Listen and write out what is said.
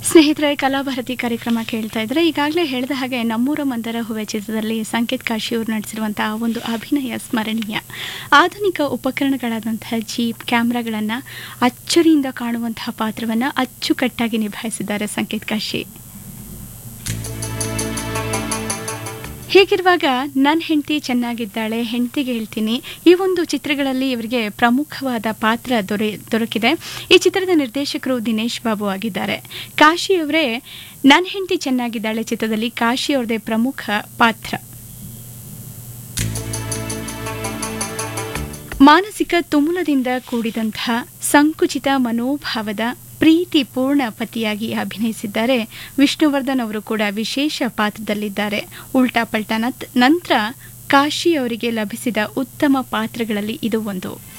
ಸ್ನೇಹಿತರೆ ಕಲಾಭಾರತಿ ಕಾರ್ಯಕ್ರಮ ಕೇಳ್ತಾ ಇದ್ರೆ ಈಗಾಗಲೇ ಹೇಳಿದ ಹಾಗೆ ನಮ್ಮೂರ ಮಂದರ ಹೂವೆ ಚಿತ್ರದಲ್ಲಿ ಸಂಕೇತ್ ಕಾಶಿಯವರು ನಡೆಸಿರುವಂತಹ ಒಂದು ಅಭಿನಯ ಸ್ಮರಣೀಯ ಆಧುನಿಕ ಉಪಕರಣಗಳಾದಂತಹ ಜೀಪ್ ಕ್ಯಾಮ್ರಾಗಳನ್ನು ಅಚ್ಚರಿಯಿಂದ ಕಾಣುವಂತಹ ಪಾತ್ರವನ್ನು ಅಚ್ಚುಕಟ್ಟಾಗಿ ನಿಭಾಯಿಸಿದ್ದಾರೆ ಸಂಕೇತ್ ಕಾಶಿ ಹೀಗಿರುವಾಗ ನನ್ನ ಹೆಂಡತಿ ಚೆನ್ನಾಗಿದ್ದಾಳೆ ಹೆಂಡತಿಗೆ ಹೇಳ್ತೀನಿ ಈ ಒಂದು ಚಿತ್ರಗಳಲ್ಲಿ ಇವರಿಗೆ ಪ್ರಮುಖವಾದ ಪಾತ್ರ ದೊರೆ ದೊರಕಿದೆ ಈ ಚಿತ್ರದ ನಿರ್ದೇಶಕರು ದಿನೇಶ್ ಬಾಬು ಆಗಿದ್ದಾರೆ ಕಾಶಿಯವರೇ ನನ್ನ ಹೆಂಡತಿ ಚೆನ್ನಾಗಿದ್ದಾಳೆ ಚಿತ್ರದಲ್ಲಿ ಕಾಶಿ ಅವ್ರದೇ ಪ್ರಮುಖ ಪಾತ್ರ ಮಾನಸಿಕ ತುಮುಲದಿಂದ ಕೂಡಿದಂತಹ ಸಂಕುಚಿತ ಮನೋಭಾವದ ಪ್ರೀತಿಪೂರ್ಣ ಪತಿಯಾಗಿ ಅಭಿನಯಿಸಿದ್ದಾರೆ ವಿಷ್ಣುವರ್ಧನ್ ಅವರು ಕೂಡ ವಿಶೇಷ ಪಾತ್ರದಲ್ಲಿದ್ದಾರೆ ಉಲ್ಟಾ ಪಲ್ಟಾ ನಂತರ ಕಾಶಿ ಅವರಿಗೆ ಲಭಿಸಿದ ಉತ್ತಮ ಪಾತ್ರಗಳಲ್ಲಿ ಇದು ಒಂದು